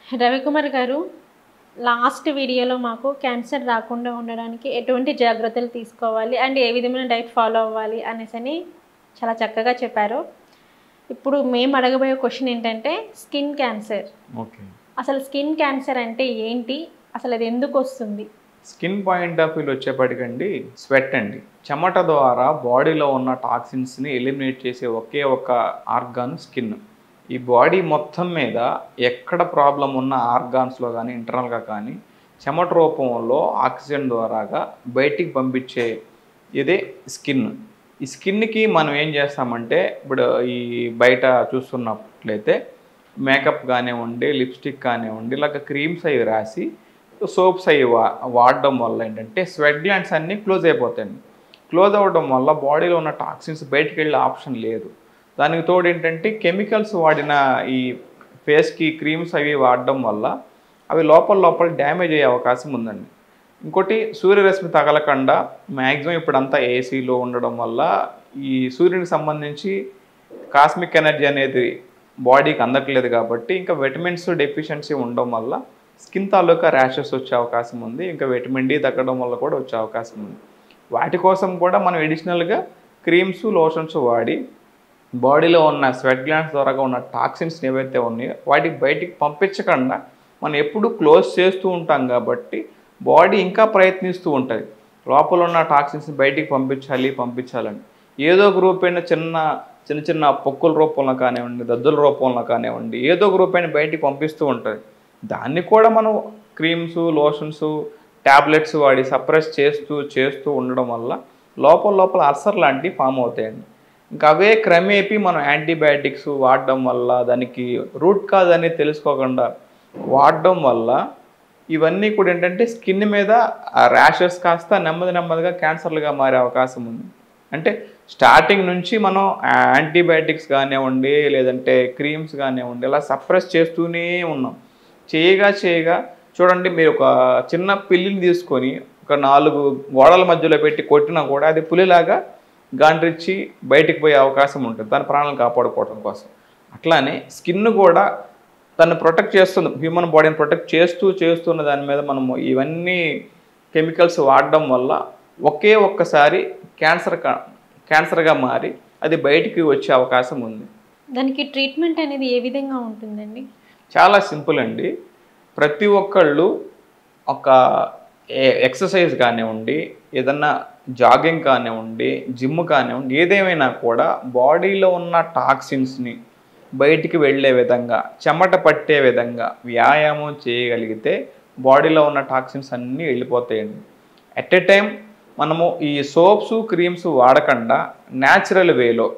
రవికుమార్ గారు లాస్ట్ వీడియోలో మాకు క్యాన్సర్ రాకుండా ఉండడానికి ఎటువంటి జాగ్రత్తలు తీసుకోవాలి అండ్ ఏ విధమైన డైట్ ఫాలో అవ్వాలి అనేసి అని చాలా చక్కగా చెప్పారు ఇప్పుడు మేము అడగబోయే క్వశ్చన్ ఏంటంటే స్కిన్ క్యాన్సర్ ఓకే అసలు స్కిన్ క్యాన్సర్ అంటే ఏంటి అసలు అది ఎందుకు వస్తుంది స్కిన్ పాయింట్ ఆఫ్ వ్యూలో వచ్చేప్పటికండి స్వెట్ అండి చెమట ద్వారా బాడీలో ఉన్న టాక్సిన్స్ని ఎలిమినేట్ చేసే ఒకే ఒక ఆర్గాన్ స్కిన్ ఈ బాడీ మొత్తం మీద ఎక్కడ ప్రాబ్లం ఉన్న ఆర్గాన్స్లో కానీ ఇంటర్నల్గా కానీ చెమట రూపంలో ఆక్సిజన్ ద్వారాగా బయటికి పంపించే ఇదే స్కిన్ ఈ స్కిన్కి మనం ఏం చేస్తామంటే ఇప్పుడు ఈ బయట చూస్తున్నట్లయితే మేకప్ కానివ్వండి లిప్స్టిక్ కానివ్వండి ఇలాగ క్రీమ్స్ అవి రాసి సోప్స్ అవి వా వాడడం వల్ల ఏంటంటే స్వెట్ గ్లాండ్స్ అన్నీ క్లోజ్ అయిపోతాయండి క్లోజ్ అవ్వడం వల్ల బాడీలో ఉన్న టాక్సిన్స్ బయటికి వెళ్ళే ఆప్షన్ లేదు దానికి తోడు ఏంటంటే కెమికల్స్ వాడిన ఈ ఫేస్కి క్రీమ్స్ అవి వాడడం వల్ల అవి లోపల లోపల డ్యామేజ్ అయ్యే అవకాశం ఉందండి ఇంకోటి సూర్యరశ్మి తగలకుండా మ్యాక్సిమం ఇప్పుడంతా ఏసీలో ఉండడం వల్ల ఈ సూర్యునికి సంబంధించి కాస్మిక్ ఎనర్జీ అనేది బాడీకి అందట్లేదు కాబట్టి ఇంకా విటమిన్స్ డెఫిషియన్సీ ఉండడం వల్ల స్కిన్ తాలూకా ర్యాషెస్ వచ్చే అవకాశం ఉంది ఇంకా విటమిన్ డి తగ్గడం వల్ల కూడా వచ్చే అవకాశం ఉంది వాటి కోసం కూడా మనం ఎడిషనల్గా క్రీమ్స్ లోషన్స్ వాడి బాడీలో ఉన్న స్వెట్ గ్లాండ్స్ ద్వారా ఉన్న టాక్సిన్స్ ఏవైతే ఉన్నాయో వాటికి బయటికి పంపించకుండా మనం ఎప్పుడు క్లోజ్ చేస్తూ ఉంటాం కాబట్టి బాడీ ఇంకా ప్రయత్నిస్తూ ఉంటుంది లోపల ఉన్న టాక్సిన్స్ని బయటికి పంపించాలి పంపించాలని ఏదో ఒక రూపైన చిన్న చిన్న చిన్న పొక్కుల రూపంలో కానివ్వండి దద్దుల రూపంలో కానివ్వండి ఏదో ఒక రూపాయని బయటికి పంపిస్తూ ఉంటుంది దాన్ని కూడా మనం క్రీమ్స్ లోషన్స్ ట్యాబ్లెట్స్ వాడి సప్రెస్ చేస్తూ చేస్తూ ఉండడం వల్ల లోపల లోపల అల్సర్ లాంటివి ఫామ్ అవుతాయండి ఇంకా అవే క్రమేపీ మనం యాంటీబయాటిక్స్ వాడడం వల్ల దానికి రూట్ కాజ్ అనేది తెలుసుకోకుండా వాడడం వల్ల ఇవన్నీ కూడా ఏంటంటే స్కిన్ మీద ఆ ర్యాషెస్ కాస్త నెమ్మది నెమ్మదిగా క్యాన్సర్లుగా మారే అవకాశం ఉంది అంటే స్టార్టింగ్ నుంచి మనం యాంటీబయాటిక్స్ కానివ్వండి లేదంటే క్రీమ్స్ కానివ్వండి ఇలా సప్రెస్ చేస్తూనే ఉన్నాం చేయగా చేయగా చూడండి మీరు ఒక చిన్న పిల్లిని తీసుకొని ఒక నాలుగు గోడల మధ్యలో పెట్టి కొట్టినా కూడా అది పులిలాగా గాండ్రిచ్చి బయటికి పోయే అవకాశం ఉంటుంది దాని ప్రాణాలను కాపాడుకోవడం కోసం అట్లానే స్కిన్ కూడా తను ప్రొటెక్ట్ చేస్తుంది హ్యూమన్ బాడీని ప్రొటెక్ట్ చేస్తూ చేస్తున్న దాని మీద మనము ఇవన్నీ కెమికల్స్ వాడడం వల్ల ఒకే ఒక్కసారి క్యాన్సర్ కా క్యాన్సర్గా మారి అది బయటికి వచ్చే అవకాశం ఉంది దానికి ట్రీట్మెంట్ అనేది ఏ విధంగా ఉంటుందండి చాలా సింపుల్ అండి ప్రతి ఒక్కళ్ళు ఒక ఏ- ఎక్సర్సైజ్ కానివ్వండి ఏదన్నా జాగింగ్ కానివ్వండి జిమ్ కానివ్వండి ఏదేమైనా కూడా బాడీలో ఉన్న టాక్సిన్స్ని బయటికి వెళ్ళే విధంగా చెమట పట్టే విధంగా వ్యాయామం చేయగలిగితే బాడీలో ఉన్న టాక్సిన్స్ అన్నీ వెళ్ళిపోతాయండి ఎట్ ఎ టైం మనము ఈ సోప్స్ క్రీమ్స్ వాడకుండా న్యాచురల్ వేలో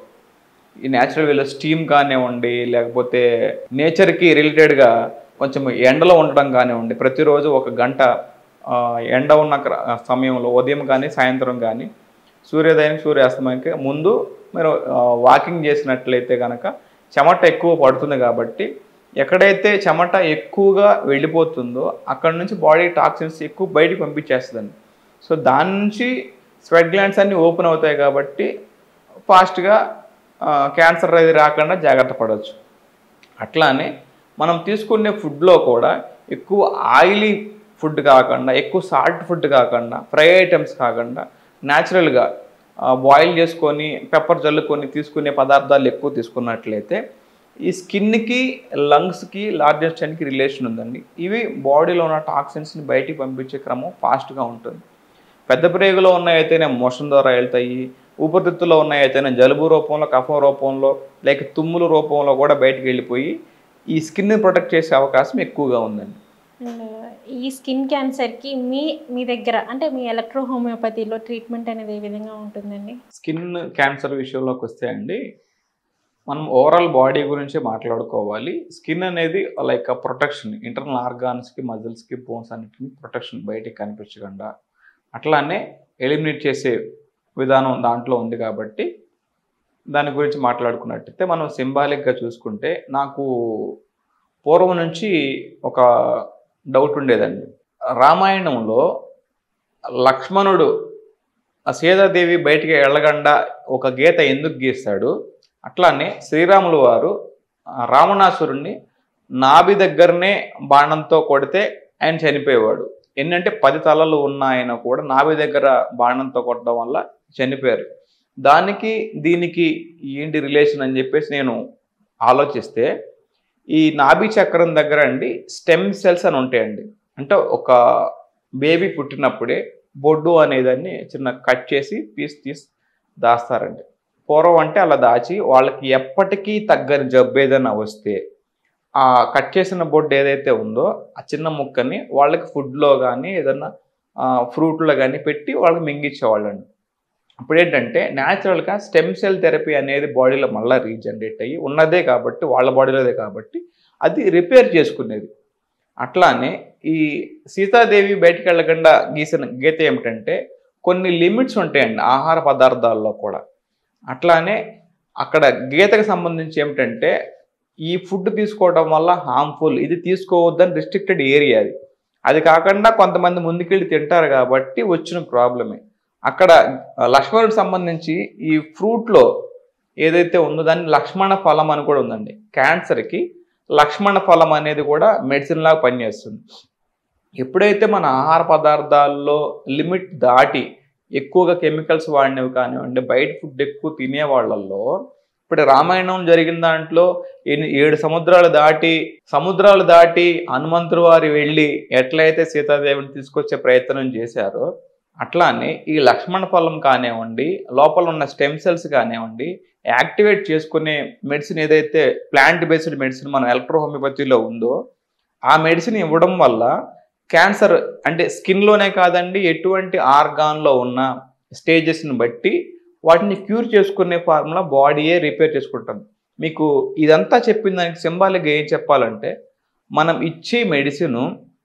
ఈ న్యాచురల్ వేలో స్టీమ్ కానివ్వండి లేకపోతే నేచర్కి రిలేటెడ్గా కొంచెం ఎండలో ఉండడం కానివ్వండి ప్రతిరోజు ఒక గంట ఆ, ఎండ ఉన్న క్ర- సమయంలో ఉదయం కానీ సాయంత్రం కానీ సూర్యోదయం సూర్యాస్తమయానికి ముందు మీరు వాకింగ్ చేసినట్లయితే కనుక చెమట ఎక్కువ పడుతుంది కాబట్టి ఎక్కడైతే చెమట ఎక్కువగా వెళ్ళిపోతుందో అక్కడ నుంచి బాడీ టాక్సిన్స్ ఎక్కువ బయటికి పంపించేస్తుందండి సో దాని నుంచి స్వెట్ గ్లాండ్స్ అన్నీ ఓపెన్ అవుతాయి కాబట్టి ఫాస్ట్గా క్యాన్సర్ అది రాకుండా జాగ్రత్త పడవచ్చు అట్లానే మనం తీసుకునే ఫుడ్లో కూడా ఎక్కువ ఆయిలీ ఫుడ్ కాకుండా ఎక్కువ సాల్ట్ ఫుడ్ కాకుండా ఫ్రై ఐటమ్స్ కాకుండా న్యాచురల్గా బాయిల్ చేసుకొని పెప్పర్ జల్లుకొని తీసుకునే పదార్థాలు ఎక్కువ తీసుకున్నట్లయితే ఈ స్కిన్కి లంగ్స్కి లార్జ్ ఇంటెస్టైన్కి రిలేషన్ ఉందండి ఇవి బాడీలో ఉన్న టాక్సిన్స్ని బయటికి పంపించే క్రమం ఫాస్ట్గా ఉంటుంది పెద్ద ప్రేగులో ఉన్నాయైతేనే మోషన్ ద్వారా వెళ్తాయి ఊపిరితిత్తులో ఉన్నాయైతేనే జలుబు రూపంలో కఫం రూపంలో లేక తుమ్ముల రూపంలో కూడా బయటికి వెళ్ళిపోయి ఈ స్కిన్ని ప్రొటెక్ట్ చేసే అవకాశం ఎక్కువగా ఉందండి అండ్ ఈ స్కిన్ క్యాన్సర్కి మీ మీ దగ్గర అంటే మీ ఎలక్ట్రో హోమియోపతిలో ట్రీట్మెంట్ అనేది ఏ విధంగా ఉంటుందండి స్కిన్ క్యాన్సర్ విషయంలోకి వస్తే అండి మనం ఓవరాల్ బాడీ గురించి మాట్లాడుకోవాలి స్కిన్ అనేది లైక్ ప్రొటెక్షన్ ఇంటర్నల్ ఆర్గాన్స్కి మజిల్స్కి బోన్స్ అన్నిటిని ప్రొటెక్షన్ బయటికి కనిపించకుండా అట్లానే ఎలిమినేట్ చేసే విధానం దాంట్లో ఉంది కాబట్టి దాని గురించి మాట్లాడుకున్నట్టయితే మనం సింబాలిక్గా చూసుకుంటే నాకు పూర్వం నుంచి ఒక డౌట్ ఉండేదండి రామాయణంలో లక్ష్మణుడు ఆ సీతాదేవి బయటికి వెళ్ళకుండా ఒక గీత ఎందుకు గీస్తాడు అట్లానే శ్రీరాములు వారు ఆ రావణాసురుణ్ణి నాభి దగ్గరనే బాణంతో కొడితే ఆయన చనిపోయేవాడు ఏంటంటే పది తలలు ఉన్న ఆయన కూడా నాభి దగ్గర బాణంతో కొట్టడం వల్ల చనిపోయారు దానికి దీనికి ఏంటి రిలేషన్ అని చెప్పేసి నేను ఆలోచిస్తే ఈ నాభి చక్రం దగ్గర అండి స్టెమ్ సెల్స్ అని ఉంటాయండి అంటే ఒక బేబీ పుట్టినప్పుడే బొడ్డు అనేదాన్ని చిన్న కట్ చేసి పీస్ తీసి దాస్తారండి పూర్వం అంటే అలా దాచి వాళ్ళకి ఎప్పటికీ తగ్గని జబ్బు ఏదైనా వస్తే ఆ కట్ చేసిన బొడ్డు ఏదైతే ఉందో ఆ చిన్న ముక్కని వాళ్ళకి ఫుడ్లో కానీ ఏదైనా ఫ్రూట్లో కానీ పెట్టి వాళ్ళకి మింగించేవాళ్ళండి ఇప్పుడు ఏంటంటే న్యాచురల్గా స్టెమ్ సెల్ థెరపీ అనేది బాడీలో మళ్ళీ రీజనరేట్ అయ్యి ఉన్నదే కాబట్టి వాళ్ళ బాడీలోదే కాబట్టి అది రిపేర్ చేసుకునేది అట్లానే ఈ సీతాదేవి బయటికి వెళ్ళకుండా గీసిన గీత ఏమిటంటే కొన్ని లిమిట్స్ ఉంటాయండి ఆహార పదార్థాల్లో కూడా అట్లానే అక్కడ గీతకు సంబంధించి ఏమిటంటే ఈ ఫుడ్ తీసుకోవడం వల్ల హార్మ్ఫుల్ ఇది తీసుకోవద్దని రిస్ట్రిక్టెడ్ ఏరియా అది అది కాకుండా కొంతమంది ముందుకెళ్ళి తింటారు కాబట్టి వచ్చిన ప్రాబ్లమే అక్కడ లక్ష్మణుడికి సంబంధించి ఈ ఫ్రూట్లో ఏదైతే ఉందో దాన్ని లక్ష్మణ ఫలం అని కూడా ఉందండి క్యాన్సర్కి లక్ష్మణ ఫలం అనేది కూడా మెడిసిన్ లాగా పనిచేస్తుంది ఎప్పుడైతే మన ఆహార పదార్థాల్లో లిమిట్ దాటి ఎక్కువగా కెమికల్స్ వాడినవి కానివ్వండి బయట ఫుడ్ ఎక్కువ తినే వాళ్ళల్లో ఇప్పుడు రామాయణం జరిగిన దాంట్లో ఎన్ని- ఏడు సముద్రాలు దాటి సముద్రాలు దాటి హనుమంతుడు వారి వెళ్ళి ఎట్లయితే సీతాదేవిని తీసుకొచ్చే ప్రయత్నం చేశారో అట్లానే ఈ లక్ష్మణ ఫలం కానివ్వండి లోపల ఉన్న స్టెమ్ సెల్స్ కానివ్వండి యాక్టివేట్ చేసుకునే మెడిసిన్ ఏదైతే ప్లాంట్ బేస్డ్ మెడిసిన్ మన ఎలక్ట్రో హోమియోపతిలో ఉందో ఆ మెడిసిన్ ఇవ్వడం వల్ల క్యాన్సర్ అంటే స్కిన్లోనే కాదండి ఎటువంటి ఆర్గాన్లో ఉన్న స్టేజెస్ని బట్టి వాటిని క్యూర్ చేసుకునే ఫార్ములా బాడీయే రిపేర్ చేసుకుంటుంది మీకు ఇదంతా చెప్పిన దానికి సింబాలిక్గా ఏం చెప్పాలంటే మనం ఇచ్చే మెడిసిన్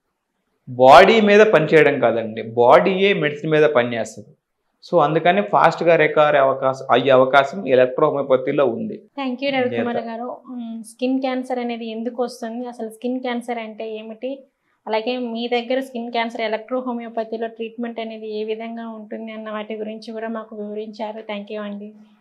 బాడీ మీద పనిచేయడం కాదండి బాడీయే మెడిసిన్ మీద పనిచేస్తుంది సో అందుకని ఫాస్ట్గా రికవర్ అవకాశం అయ్యే అవకాశం ఎలక్ట్రో హోమియోపతిలో ఉంది థ్యాంక్ యూ రవికుమార్ గారు స్కిన్ క్యాన్సర్ అనేది ఎందుకు వస్తుంది అసలు స్కిన్ క్యాన్సర్ అంటే ఏమిటి అలాగే మీ దగ్గర స్కిన్ క్యాన్సర్ ఎలక్ట్రో హోమియోపతిలో ట్రీట్మెంట్ అనేది ఏ విధంగా ఉంటుంది అన్న వాటి గురించి కూడా మాకు వివరించారు థ్యాంక్ యూ అండి